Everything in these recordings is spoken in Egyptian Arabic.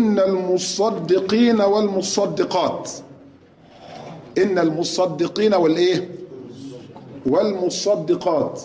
إن المصدقين والمصدقات إن المصدقين والإيه والمصدقات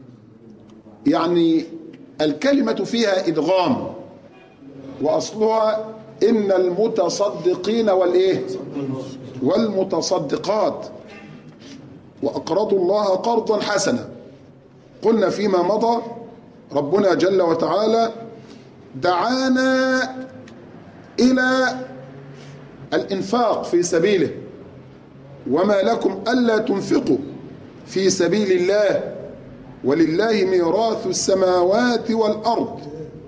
يعني الكلمة فيها إدغام وأصلها إن المتصدقين والإيه والمتصدقات وأقرضوا الله قرضا حسنا قلنا فيما مضى ربنا جل وتعالى دعانا إلى الإنفاق في سبيله وما لكم ألا تنفقوا في سبيل الله ولله ميراث السماوات والأرض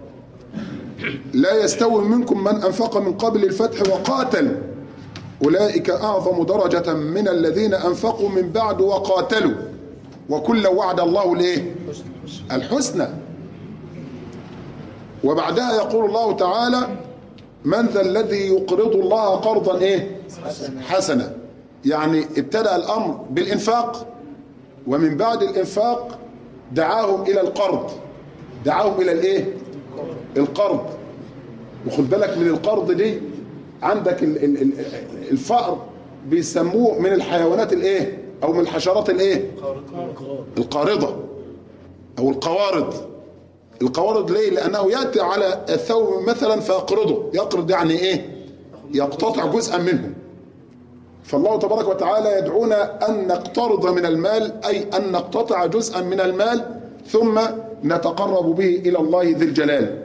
لا يستوي منكم من أنفق من قبل الفتح وقاتل أولئك أعظم درجة من الذين أنفقوا من بعد وقاتلوا وكل وعد الله ليه الحسنى وبعدها يقول الله تعالى من ذا الذي يقرض الله قرضا ايه حسنا يعني ابتدأ الأمر بالإنفاق ومن بعد الإنفاق دعاهم إلى القرض دعاهم إلى الإيه القرض وخد بالك من القرض دي عندك ال- ال- ال- الفأر بيسموه من الحيوانات الايه او من الحشرات الايه القارضة او القوارض القوارض ليه لانه ياتي على الثوب مثلا فيقرضه يقرض يعني ايه يقتطع جزءا منه فالله تبارك وتعالى يدعونا ان نقترض من المال اي ان نقتطع جزءا من المال ثم نتقرب به الى الله ذي الجلال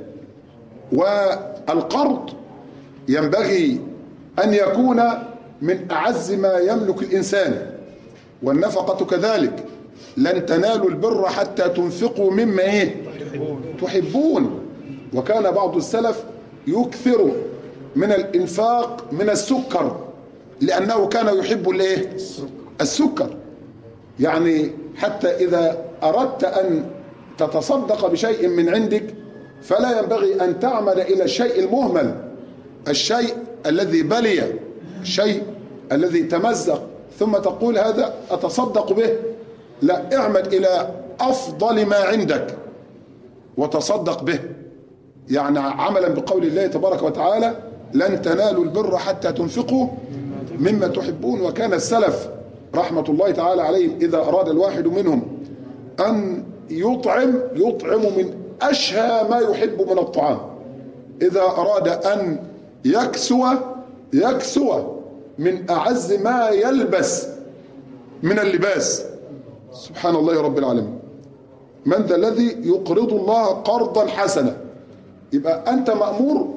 والقرض ينبغي أن يكون من أعز ما يملك الإنسان والنفقة كذلك لن تنالوا البر حتى تنفقوا مما إيه تحبون وكان بعض السلف يكثر من الإنفاق من السكر لأنه كان يحب الإيه السكر يعني حتى إذا أردت أن تتصدق بشيء من عندك فلا ينبغي أن تعمد إلى الشيء المهمل الشيء الذي بلي الشيء الذي تمزق ثم تقول هذا أتصدق به لا اعمد إلى أفضل ما عندك وتصدق به يعني عملا بقول الله تبارك وتعالى لن تنالوا البر حتى تنفقوا مما تحبون وكان السلف رحمة الله تعالى عليهم إذا أراد الواحد منهم أن يطعم يطعم من أشهى ما يحب من الطعام إذا أراد أن يكسو يكسو من أعز ما يلبس من اللباس سبحان الله رب العالمين من ذا الذي يقرض الله قرضا حسنا يبقى أنت مأمور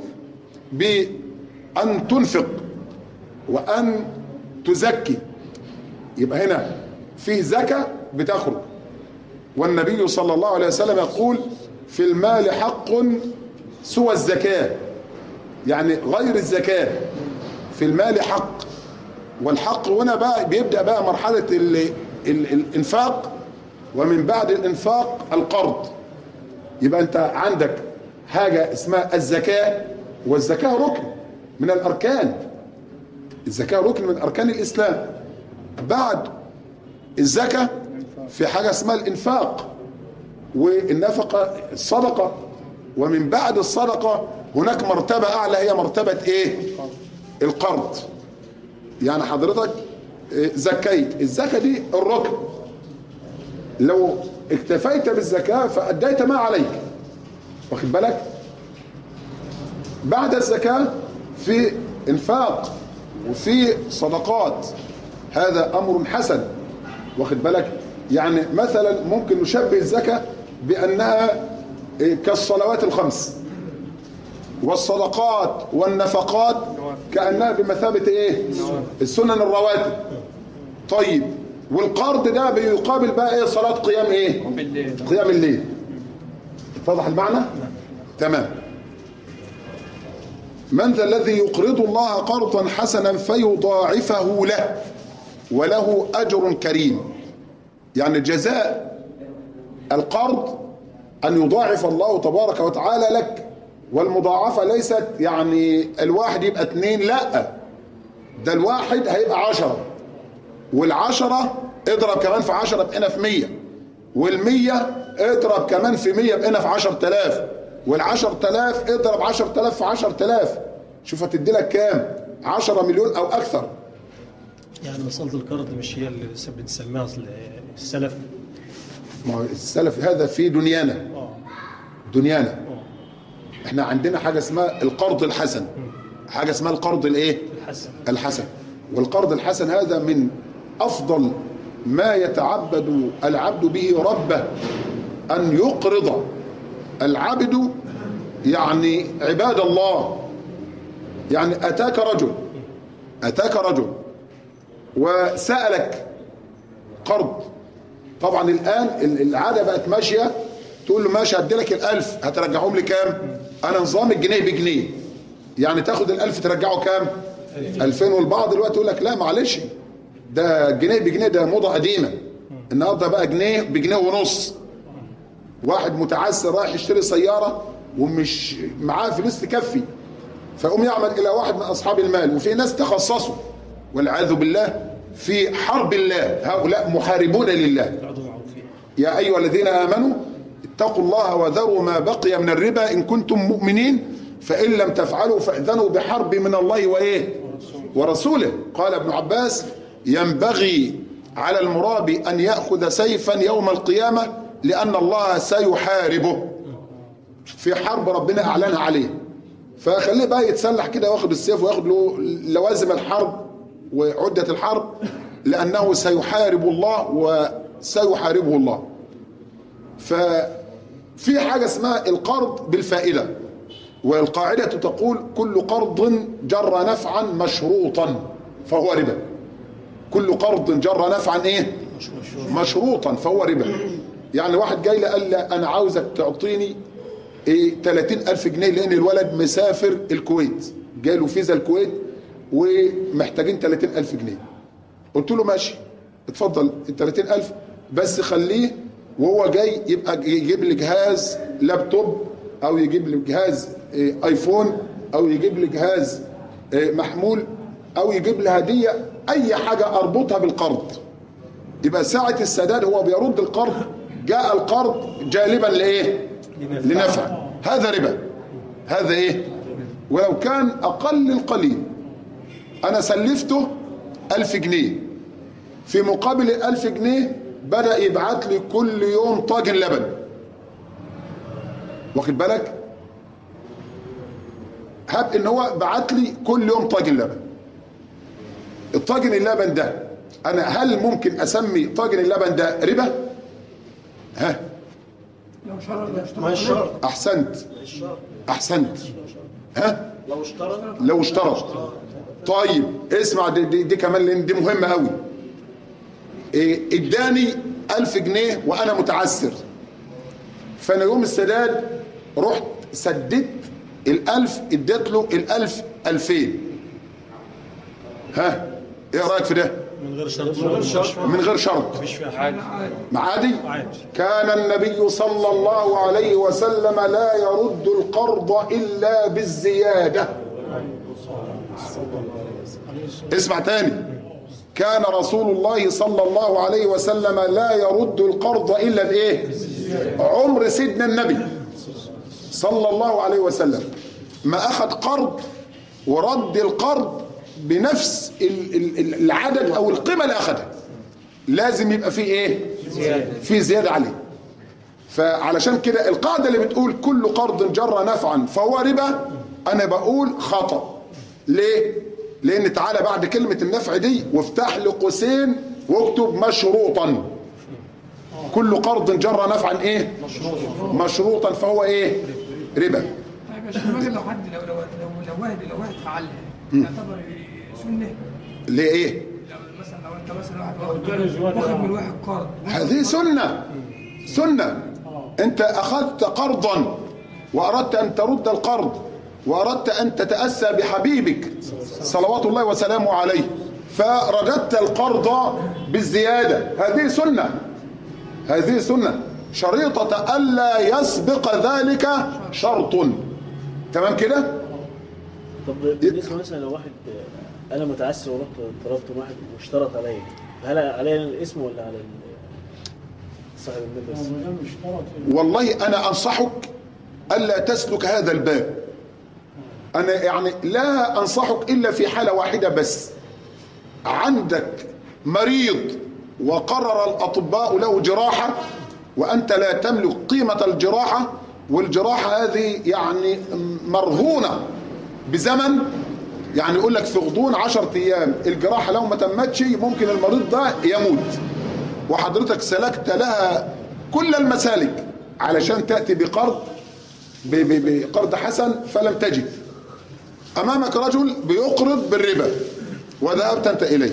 بأن تنفق وأن تزكي يبقى هنا فيه زكاة بتخرج والنبي صلى الله عليه وسلم يقول في المال حق سوى الزكاة يعني غير الزكاة في المال حق والحق هنا بقى بيبدأ بقى مرحلة ال ال الانفاق ومن بعد الانفاق القرض يبقى انت عندك حاجة اسمها الزكاة والزكاة ركن من الأركان الزكاة ركن من أركان الإسلام بعد الزكاة في حاجة اسمها الإنفاق والنفقة الصدقة ومن بعد الصدقة هناك مرتبة أعلى هي مرتبة إيه القرض يعني حضرتك زكيت الزكاة دي الركن لو اكتفيت بالزكاة فأديت ما عليك واخد بالك بعد الزكاة في انفاق وفي صدقات هذا أمر حسن واخد بالك يعني مثلا ممكن نشبه الزكاة بأنها كالصلوات الخمس والصدقات والنفقات كأنها بمثابة ايه السنن الرواتب طيب والقرض ده بيقابل بقى ايه صلاة قيام ايه قيام الليل اتضح المعنى تمام من ذا الذي يقرض الله قرضا حسنا فيضاعفه له وله أجر كريم يعني جزاء القرض أن يضاعف الله تبارك وتعالى لك والمضاعفة ليست يعني الواحد يبقى اتنين لا ده الواحد هيبقى عشرة والعشرة اضرب كمان في عشرة بقينا في مية والمية اضرب كمان في مية بقينا في عشر تلاف والعشر تلاف اضرب عشر تلاف في عشر تلاف شوف هتدي لك كام 10 مليون او اكثر يعني مسألة القرض مش هي اللي لسه بنسميها أصل السلف ما هو السلف هذا في دنيانا اه دنيانا اه احنا عندنا حاجه اسمها القرض الحسن حاجه اسمها القرض الايه الحسن الحسن والقرض الحسن هذا من افضل ما يتعبد العبد به ربه ان يقرض العبد يعني عباد الله يعني اتاك رجل اتاك رجل وسالك قرض طبعا الان ال- العاده بقت ماشيه تقول له ماشي هدي لك الالف هترجعهم لي كام انا نظام الجنيه بجنيه يعني تاخد الالف ترجعه كام 2000 والبعض دلوقتي يقول لك لا معلش ده جنيه بجنيه ده موضه قديمه النهارده بقى جنيه بجنيه ونص واحد متعسر رايح يشتري سياره ومش معاه فلوس تكفي فيقوم يعمل الى واحد من اصحاب المال وفي ناس تخصصوا والعياذ بالله في حرب الله هؤلاء محاربون لله العضو معروفين يا أيها الذين آمنوا اتقوا الله وذروا ما بقي من الربا إن كنتم مؤمنين فإن لم تفعلوا فأذنوا بحرب من الله وإيه ورسوله قال ابن عباس ينبغي على المرابي أن يأخذ سيفا يوم القيامة لأن الله سيحاربه في حرب ربنا أعلنها عليه فخليه بقى يتسلح كده واخد السيف وياخد له لوازم الحرب وعدة الحرب لأنه سيحارب الله وسيحاربه الله ففي حاجة اسمها القرض بالفائدة والقاعدة تقول كل قرض جر نفعا مشروطا فهو ربا كل قرض جر نفعا ايه مشروطا فهو ربا يعني واحد جاي لي قال لي انا عاوزك تعطيني ايه 30 الف جنيه لان الولد مسافر الكويت جاي له فيزا الكويت ومحتاجين 30 الف جنيه قلت له ماشي اتفضل ال 30 الف بس خليه وهو جاي يبقى يجيب لي جهاز لابتوب او يجيب لي جهاز إيه، ايفون او يجيب لي جهاز إيه، محمول او يجيب لي هديه اي حاجه اربطها بالقرض يبقى ساعه السداد هو بيرد القرض جاء القرض جالبا لايه لنفع هذا ربا هذا ايه ولو كان اقل القليل انا سلفته ألف جنيه في مقابل الألف جنيه بدأ يبعت لي كل يوم طاجن لبن واخد بالك هب ان هو بعت لي كل يوم طاجن لبن الطاجن اللبن ده انا هل ممكن اسمي طاجن اللبن ده ربا ها لو شرط لو اشترط ما الشرط احسنت احسنت ها لو اشترط لو اشترط طيب اسمع دي, دي, دي كمان لان دي مهمه قوي إيه اداني ألف جنيه وانا متعسر فانا يوم السداد رحت سددت الألف اديت له الألف ألفين ها ايه رايك في ده من غير شرط من غير شرط من غير شرط مفيش فيها حاجة معادي عادي كان النبي صلى الله عليه وسلم لا يرد القرض إلا بالزيادة اسمع تاني كان رسول الله صلى الله عليه وسلم لا يرد القرض إلا بإيه عمر سيدنا النبي صلى الله عليه وسلم ما أخذ قرض ورد القرض بنفس ال- ال- ال- العدد أو القيمة اللي أخذها لازم يبقى فيه إيه في زيادة عليه فعلشان كده القاعدة اللي بتقول كل قرض جر نفعا فهو ربا أنا بقول خطأ ليه؟ لأن تعالى بعد كلمة النفع دي وافتح لي قوسين واكتب مشروطا كل قرض جر نفعا ايه؟ مشروطا فهو ايه؟ ربا طيب يا شيخ الراجل لو حد لو لو لو لو واحد لو واحد فعلها يعتبر سنه ليه؟ لو مثلا لو انت مثلا واحد واخد واخد من واحد قرض هذه سنة سنة انت اخذت قرضا واردت ان ترد القرض واردت ان تتأسى بحبيبك صلوات الله وسلامه عليه فرددت القرض بالزيادة هذه سنة هذه سنة شريطة ألا يسبق ذلك شرط تمام كده طب بالنسبه مثلا لو واحد آه، انا متعسر ورحت طلبت من واحد واشترط عليا هل عليا الاسم ولا على ال- صاحب المال بس؟ والله أنا أنصحك ألا تسلك هذا الباب انا يعني لا انصحك الا في حاله واحده بس عندك مريض وقرر الاطباء له جراحه وانت لا تملك قيمه الجراحه والجراحه هذه يعني مرهونه بزمن يعني يقول لك في غضون 10 ايام الجراحه لو ما تمتش ممكن المريض ده يموت وحضرتك سلكت لها كل المسالك علشان تاتي بقرض ب- ب- بقرض حسن فلم تجد امامك رجل بيقرض بالربا وذهبت انت اليه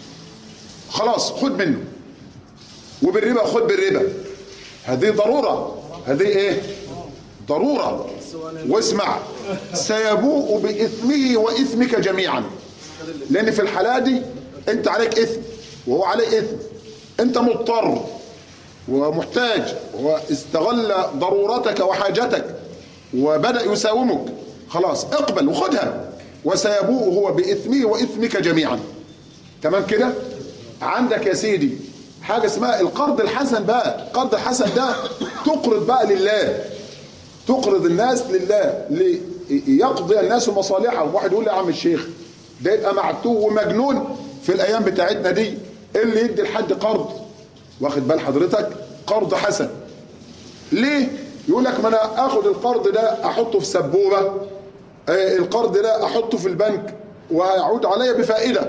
خلاص خد منه وبالربا خد بالربا هذه ضروره هذه ايه ضروره واسمع سيبوء باثمه واثمك جميعا لان في الحاله دي انت عليك اثم وهو عليه اثم انت مضطر ومحتاج واستغل ضرورتك وحاجتك وبدأ يساومك خلاص اقبل وخدها وسيبوء هو بإثمه وإثمك جميعا تمام كده عندك يا سيدي حاجة اسمها القرض الحسن بقى القرض الحسن ده تقرض بقى لله تقرض الناس لله ليقضي الناس مصالحهم واحد يقول لي يا عم الشيخ ده يبقى معتوه ومجنون في الايام بتاعتنا دي اللي يدي لحد قرض واخد بال حضرتك قرض حسن ليه يقول لك ما انا اخد القرض ده احطه في سبوبه آه، القرض ده احطه في البنك وهيعود عليا بفائده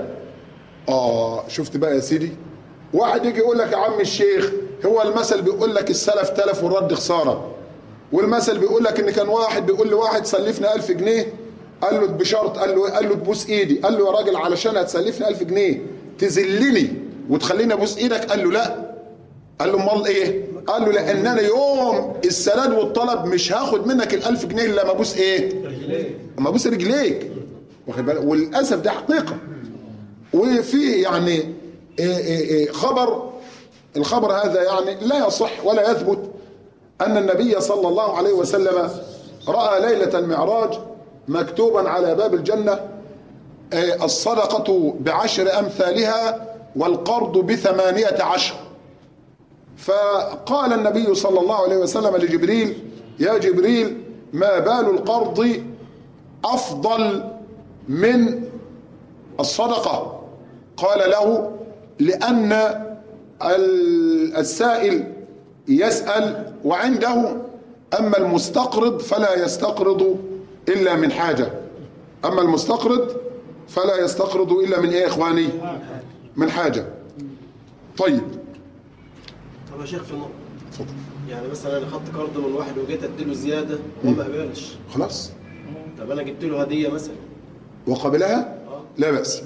اه شفت بقى يا سيدي واحد يجي يقول لك يا عم الشيخ هو المثل بيقول لك السلف تلف والرد خساره والمثل بيقول لك ان كان واحد بيقول لواحد سلفني 1000 جنيه قال له بشرط قال له قال له تبوس ايدي قال له يا راجل علشان هتسلفني 1000 جنيه تذلني وتخليني ابوس ايدك قال له لا قال له امال ايه قال له لان انا يوم السداد والطلب مش هاخد منك ال1000 جنيه الا ما ابوس ايه اما ابوس رجليك واخد بالك وللاسف ده حقيقه وفي يعني إيه إيه إيه خبر الخبر هذا يعني لا يصح ولا يثبت أن النبي صلى الله عليه وسلم رأى ليلة المعراج مكتوبا على باب الجنة آه، الصدقة بعشر أمثالها والقرض بثمانية عشر فقال النبي صلى الله عليه وسلم لجبريل يا جبريل ما بال القرض أفضل من الصدقة قال له لأن ال- السائل يسأل وعنده أما المستقرض فلا يستقرض إلا من حاجة أما المستقرض فلا يستقرض إلا من إيه يا إخواني من حاجة طيب طب يا شيخ في نقطة يعني مثلا انا خدت قرض من واحد وجيت اديله زياده هو ما قبلش خلاص طب انا جبت له هديه مثلا وقبلها لا بأس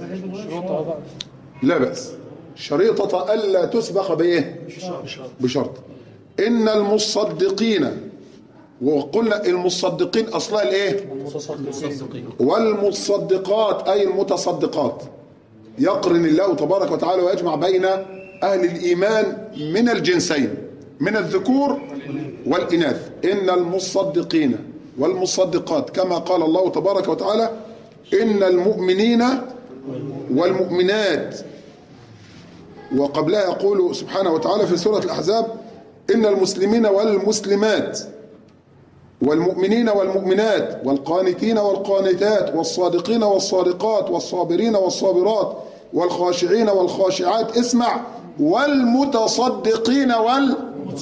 لا بأس شريطة ألا تسبق بإيه بشرط إن المصدقين وقلنا المصدقين أصلها الإيه مصدقين والمصدقات أي المتصدقات يقرن الله تبارك وتعالى ويجمع بين أهل الإيمان من الجنسين من الذكور والإناث إن المصدقين والمصدقات كما قال الله تبارك وتعالى إن المؤمنين والمؤمنات وقبلها يقول سبحانه وتعالى في سورة الأحزاب إن المسلمين والمسلمات والمؤمنين والمؤمنات والقانتين والقانتات والصادقين والصادقات والصابرين والصابرات والخاشعين والخاشعات اسمع والمتصدقين وال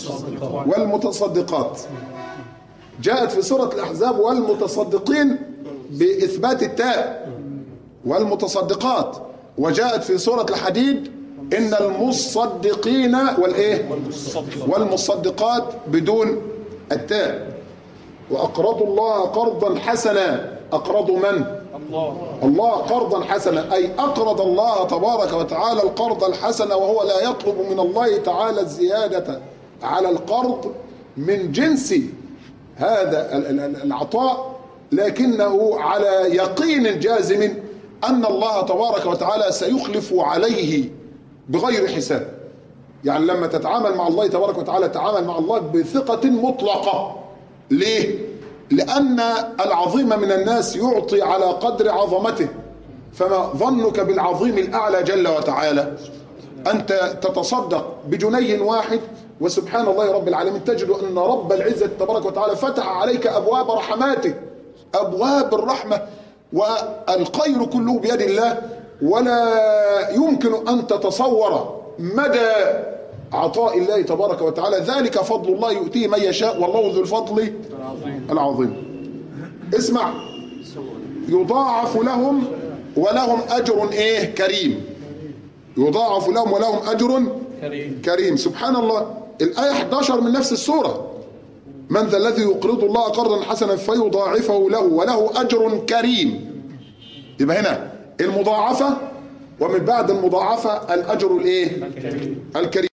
والمتصدقات جاءت في سورة الأحزاب والمتصدقين بإثبات التاء والمتصدقات وجاءت في سورة الحديد إن المصدقين والإيه والمصدقات بدون التاء وأقرضوا الله قرضا حسنا أقرضوا من؟ الله الله قرضا حسنا أي أقرض الله تبارك وتعالى القرض الحسن وهو لا يطلب من الله تعالى الزيادة على القرض من جنس هذا ال- ال- ال- العطاء لكنه على يقين جازم أن الله تبارك وتعالى سيخلف عليه بغير حساب يعني لما تتعامل مع الله تبارك وتعالى تتعامل مع الله بثقة مطلقة ليه؟ لأن العظيم من الناس يعطي على قدر عظمته فما ظنك بالعظيم الأعلى جل وتعالى أنت تتصدق بجنيه واحد وسبحان الله رب العالمين تجد أن رب العزة تبارك وتعالى فتح عليك أبواب رحماته أبواب الرحمة والخير كله بيد الله ولا يمكن أن تتصور مدى عطاء الله تبارك وتعالى ذلك فضل الله يؤتيه من يشاء والله ذو الفضل العظيم اسمع يضاعف لهم ولهم أجر إيه كريم يضاعف لهم ولهم أجر كريم كريم سبحان الله الآية 11 من نفس السورة من ذا الذي يقرض الله قرضا حسنا فيضاعفه له وله أجر كريم يبقى هنا المضاعفة ومن بعد المضاعفة الأجر الإيه الكريم